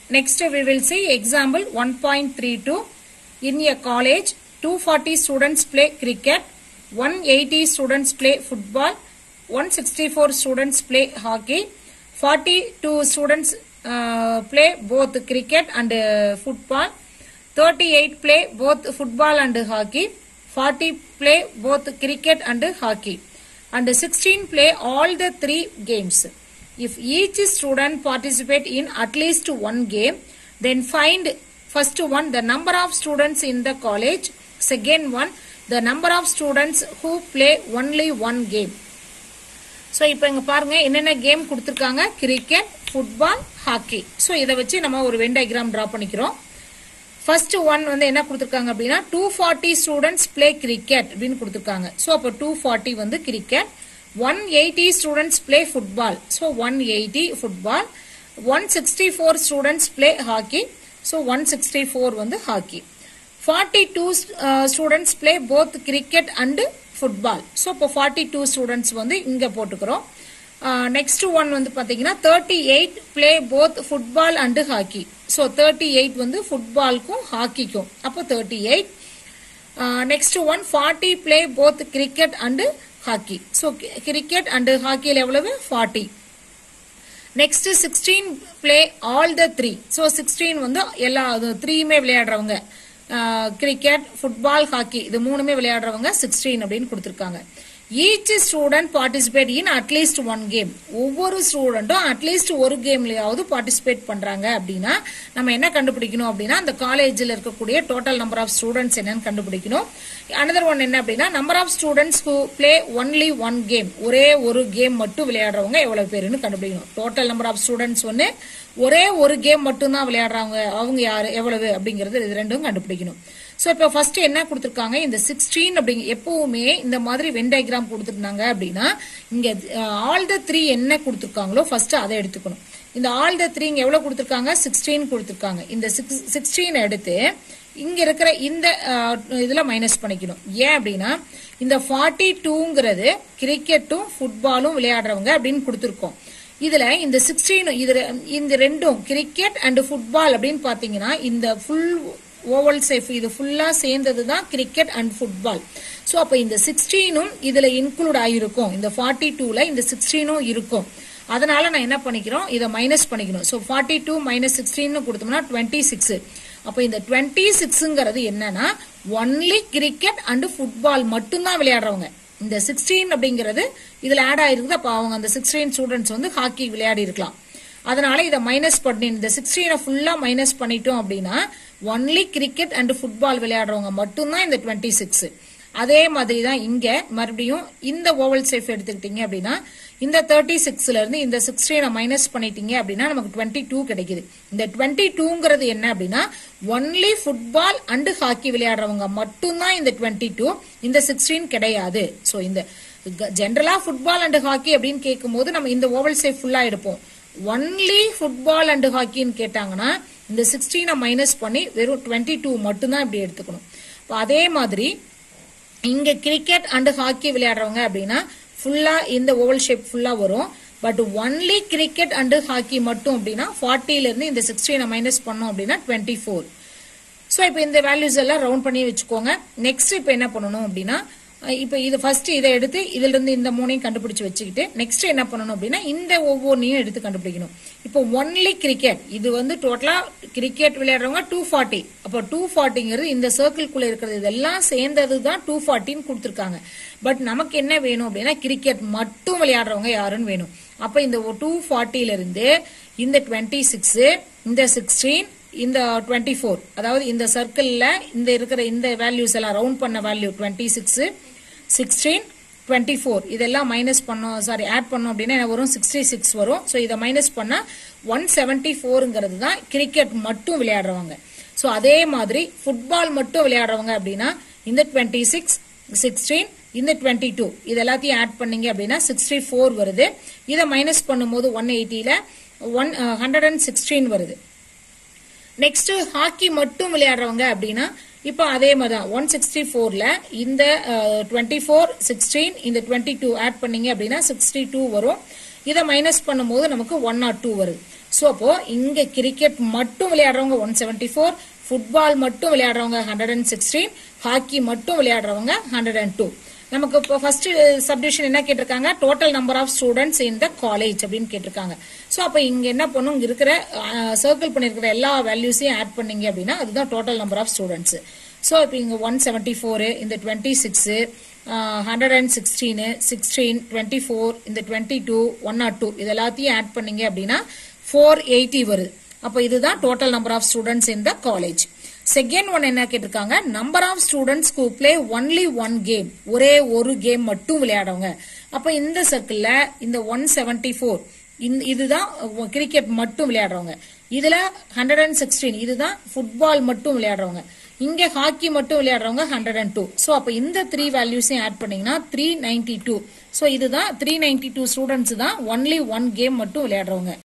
Next we will see example 1.32. In a college, 240 students play cricket, 180 students play football, 164 students play hockey, 42 students uh, play both cricket and uh, football, 38 play both football and hockey, 40 play both cricket and hockey, and 16 play all the three games. If each student participate in at least one game, then find first one the number of students in the college, second one the number of students who play only one game. So இப்போ இங்கே பாருங்க என்னென்ன game கொடுத்துருக்காங்க cricket football hockey so இதை வச்சு நம்ம ஒரு Venn diagram draw பண்ணிக்கிறோம் ஃபர்ஸ்ட் ஒன் வந்து என்ன கொடுத்துருக்காங்க அப்படின்னா two forty students play cricket அப்படின்னு கொடுத்துருக்காங்க ஸோ அப்போ டூ ஃபார்ட்டி வந்து cricket one eighty students play football so one eighty football one sixty four students play hockey so one sixty four வந்து hockey forty two students play both cricket and football so இப்போ forty two students வந்து இங்கே போட்டுக்கிறோம் next one வந்து பார்த்தீங்கன்னா thirty eight play both football and hockey so thirty eight வந்து ஃபுட்பால்க்கும் ஹாக்கிக்கும் அப்போ thirty eight next one forty play both cricket and hockey so cricket and ஹாக்கியில் எவ்வளவு forty next sixteen play all the three so sixteen வந்து எல்லா த்ரீயுமே விளையாடுறவங்க கிரிக்கெட் ஃபுட்பால் ஹாக்கி இது மூணுமே விளையாடுறவங்க சிக்ஸ்டீன் அப்படின்னு கொடுத்துருக்காங்க each student participate in at least one game ஒவ்வொரு ஸ்டூடெண்ட்டும் அட்லீஸ்ட் ஒரு கேம்லயாவது பார்ட்டிசிபேட் பண்றாங்க அப்படின்னா நம்ம என்ன கண்டுபிடிக்கணும் அப்படின்னா அந்த காலேஜில் இருக்கக்கூடிய டோட்டல் நம்பர் ஆஃப் ஸ்டூடெண்ட்ஸ் என்னன்னு கண்டுபிடிக்கணும் அனதர் ஒன் என்ன அப்படின்னா number of students who play only one game ஒரே ஒரு கேம் மட்டும் விளையாடுறவங்க எவ்வளவு பேருன்னு கண்டுபிடிக்கணும் டோட்டல் நம்பர் ஆஃப் ஸ்டூடெண்ட்ஸ் ஒன்று ஒரே ஒரு கேம் மட்டும் தான் விளையாடுறாங்க அவங்க யாரு எவ்வளவு அப்படிங்கறது இது ரெண்டும் கண்டுபிடிக்கணும் ஸோ இப்போ ஃபர்ஸ்ட் என்ன கொடுத்துருக்காங்க இந்த சிக்ஸ்டீன் அப்படிங்க எப்பவுமே இந்த மாதிரி வென் டயக்ராம் கொடுத்துருந்தாங்க அப்படின்னா இங்க ஆல் த த்ரீ என்ன கொடுத்துருக்காங்களோ ஃபர்ஸ்ட் அதை எடுத்துக்கணும் இந்த ஆல் த த்ரீ இங்க எவ்வளவு கொடுத்துருக்காங்க சிக்ஸ்டீன் கொடுத்துருக்காங்க இந்த சிக்ஸ்டீன் எடுத்து இங்க இருக்கிற இந்த இதுல மைனஸ் பண்ணிக்கணும் ஏன் அப்படின்னா இந்த ஃபார்ட்டி டூங்கிறது கிரிக்கெட்டும் ஃபுட்பாலும் விளையாடுறவங்க அப்படின்னு கொடுத்துருக்கோம் இதுல இந்த சிக்ஸ்டீன் இதுல இந்த ரெண்டும் கிரிக்கெட் அண்ட் ஃபுட்பால் அப்படின்னு பாத்தீங்கன்னா இந்த ஃபுல் ஓவல் சேஃப் இது ஃபுல்லா சேர்ந்தது தான் கிரிக்கெட் அண்ட் ஃபுட்பால் ஸோ அப்போ இந்த சிக்ஸ்டீனும் இதுல இன்க்ளூட் ஆகிருக்கும் இந்த ஃபார்ட்டி டூல இந்த சிக்ஸ்டீனும் இருக்கும் அதனால நான் என்ன பண்ணிக்கிறோம் இதை மைனஸ் பண்ணிக்கணும் so forty two minus sixteen கொடுத்தோம்னா டுவெண்ட்டி சிக்ஸ் அப்போ இந்த டுவெண்ட்டி சிக்ஸுங்கிறது என்னன்னா ஒன்லி கிரிக்கெட் அண்ட் ஃபுட்பால் மட்டும்தான் விளையாடுறவங்க இந்த சிக்ஸ்டீன் அப்படிங்கிறது இதுல ஆட் ஆயிருக்குது அப்போ அவங்க அந்த சிக்ஸ்டீன் ஸ்டூடெண்ட்ஸ் வந்து ஹாக்கி விளையாடி இருக்கலாம் அதனால இதை மைனஸ் பண்ணி இந்த சிக்ஸ்டீனை ஃபுல்லா மைனஸ் பண்ணிட்டோம் அப்படின்னா ஒன்லி கிரிக்கெட் அண்ட் ஃபுட்பால் விளையாடுறவங்க மட்டும்தான் இந்த டுவெண்ட்டி சிக்ஸ் அதே மாதிரி தான் இங்க மறுபடியும் இந்த ஓவல் சேஃப் எடுத்துக்கிட்டீங்க அப்படின்னா இந்த தேர்ட்டி சிக்ஸ்ல இருந்து இந்த சிக்ஸ்டீனை மைனஸ் பண்ணிட்டீங்க அப்படின்னா நமக்கு டுவெண்ட்டி டூ கிடைக்குது இந்த டுவெண்ட்டி டூங்கிறது என்ன அப்படின்னா ஒன்லி ஃபுட்பால் அண்ட் ஹாக்கி விளையாடுறவங்க மட்டும்தான் இந்த டுவெண்ட்டி டூ இந்த சிக்ஸ்டீன் கிடையாது ஸோ இந்த ஜென்ரலா ஃபுட்பால் அண்ட் ஹாக்கி அப்படின்னு கேட்கும்போது நம்ம இந்த ஓவல் சேஃப் ஃபுல்லா எடுப்போம் ஒன்லி ஃபுட்பால் அண்ட் ஹாக்கின்னு கேட்டாங்கன்னா இந்த சிக்ஸ்டீனை மைனஸ் பண்ணி வெறும் டுவெண்ட்டி டூ மட்டும்தான் இப்படி எடுத்துக்கணும் இப்போ அதே மாதிரி இங்க கிரிக்கெட் அண்ட் ஹாக்கி விளையாடுறவங்க அப்படின்னா ஃபுல்லா இந்த ஓவல் ஷேப் ஃபுல்லா வரும் but only cricket and hockey மட்டும் அப்படின்னா ஃபார்ட்டில இருந்து இந்த சிக்ஸ்டீனை மைனஸ் பண்ணோம் அப்படின்னா டுவெண்ட்டி ஃபோர் ஸோ இப்போ இந்த வேல்யூஸ் எல்லாம் ரவுண்ட் பண்ணி வச்சுக்கோங்க நெக்ஸ்ட் இப்போ என்ன பண்ணணும் அப்படின்னா இப்போ இது ஃபர்ஸ்ட் இதை எடுத்து இதுல இருந்து இந்த மூணையும் கண்டுபிடிச்சு வச்சுக்கிட்டு நெக்ஸ்ட் என்ன பண்ணணும் அப்படின்னா இந்த ஒவ்வொன்றையும் எடுத்து கண்டுபிடிக்கணும் இப்போ ஒன்லி கிரிக்கெட் இது வந்து டோட்டலா கிரிக்கெட் விளையாடுறவங்க டூ ஃபார்ட்டி அப்போ டூ ஃபார்ட்டிங்கிறது இந்த சர்க்கிள்குள்ள இருக்கிறது இதெல்லாம் சேர்ந்தது தான் டூ ஃபார்ட்டின்னு கொடுத்துருக்காங்க பட் நமக்கு என்ன வேணும் அப்படின்னா கிரிக்கெட் மட்டும் விளையாடுறவங்க யாருன்னு வேணும் அப்ப இந்த டூ ஃபார்ட்டில இருந்து இந்த டுவெண்ட்டி சிக்ஸ் இந்த சிக்ஸ்டீன் இந்த டுவெண்ட்டி ஃபோர் அதாவது இந்த சர்க்கிள்ல இந்த இருக்கிற இந்த வேல்யூஸ் எல்லாம் ரவுண்ட் பண்ண value twenty six sixteen twenty four இதெல்லாம் மைனஸ் பண்ணோம் சாரி ஆட் பண்ணோம் அப்படின்னா வரும் சிக்ஸ்டி சிக்ஸ் வரும் ஸோ இதை மைனஸ் பண்ணா ஒன் செவன்டி ஃபோருங்கிறது தான் கிரிக்கெட் மட்டும் விளையாடுறவங்க ஸோ அதே மாதிரி ஃபுட்பால் மட்டும் விளையாடுறவங்க அப்படின்னா இந்த டுவெண்ட்டி சிக்ஸ் சிக்ஸ்டீன் இந்த டுவெண்ட்டி டூ இது எல்லாத்தையும் ஆட் பண்ணீங்க அப்படின்னா சிக்ஸ்டி ஃபோர் வருது இதை மைனஸ் பண்ணும்போது ஒன் எயிட்டியில ஒன் ஹண்ட்ரட் அண்ட் சிக்ஸ்டீன் வருது நெக்ஸ்ட் ஹாக்கி மட்டும் விளையாடுறவங்க அப்படின்னா இப்போ அதே மாதிரி தான் ஒன் சிக்ஸ்டி ஃபோர்ல இந்த டுவெண்ட்டி ஃபோர் சிக்ஸ்டீன் இந்த டுவெண்ட்டி டூ ஆட் பண்ணீங்க அப்படின்னா சிக்ஸ்டி டூ வரும் இதை மைனஸ் பண்ணும்போது நமக்கு ஒன் நாட் டூ வருது ஸோ அப்போ இங்க கிரிக்கெட் மட்டும் விளையாடுறவங்க ஒன் செவன்டி ஃபோர் ஃபுட்பால் மட்டும் விளையாடுறவங்க ஹண்ட்ரட் அண்ட் சிக்ஸ்டீன் ஹாக்கி மட்டும் விளையாடுறவங்க ஹண்ட்ரட் அண்ட் டூ நமக்கு இப்போ ஃபர்ஸ்ட் சப்டிவிஷன் என்ன கேட்டிருக்காங்க total number of students in the college அப்படின்னு கேட்டிருக்காங்க ஸோ அப்போ இங்க என்ன பண்ணும் இங்க இருக்கிற சர்க்கிள் பண்ணிருக்கிற எல்லா வேல்யூஸையும் ஆட் பண்ணீங்க அப்படின்னா அதுதான் total number of students so இப்போ இங்க ஒன் செவன்டி ஃபோரு இந்த twenty six hundred and sixteen sixteen twenty four இந்த twenty two one nought two இது எல்லாத்தையும் ஆட் பண்ணீங்க அப்படின்னா ஃபோர் எயிட்டி வருது அப்போ இதுதான் total number of students in the college second one என்ன கேட்டிருக்காங்க number of students who play only one game ஒரே ஒரு கேம் மட்டும் விளையாடுறவங்க அப்ப இந்த சர்க்கிள்ல இந்த ஒன் செவன்டி ஃபோர் இதுதான் கிரிக்கெட் மட்டும் விளையாடுறவங்க இதுல ஹண்ட்ரட் அண்ட் சிக்ஸ்டீன் இதுதான் ஃபுட்பால் மட்டும் விளையாடுறவங்க இங்க ஹாக்கி மட்டும் விளையாடுறவங்க ஹண்ட்ரட் அண்ட் டூ ஸோ அப்ப இந்த த்ரீ வேல்யூஸையும் ஆட் பண்ணீங்கன்னா த்ரீ நைன்டி டூ ஸோ இதுதான் த்ரீ நைன்டி டூ ஸ்டூடெண்ட்ஸ் தான் ஒன்லி ஒன் கேம் மட்டும் விளையாடுறவங்க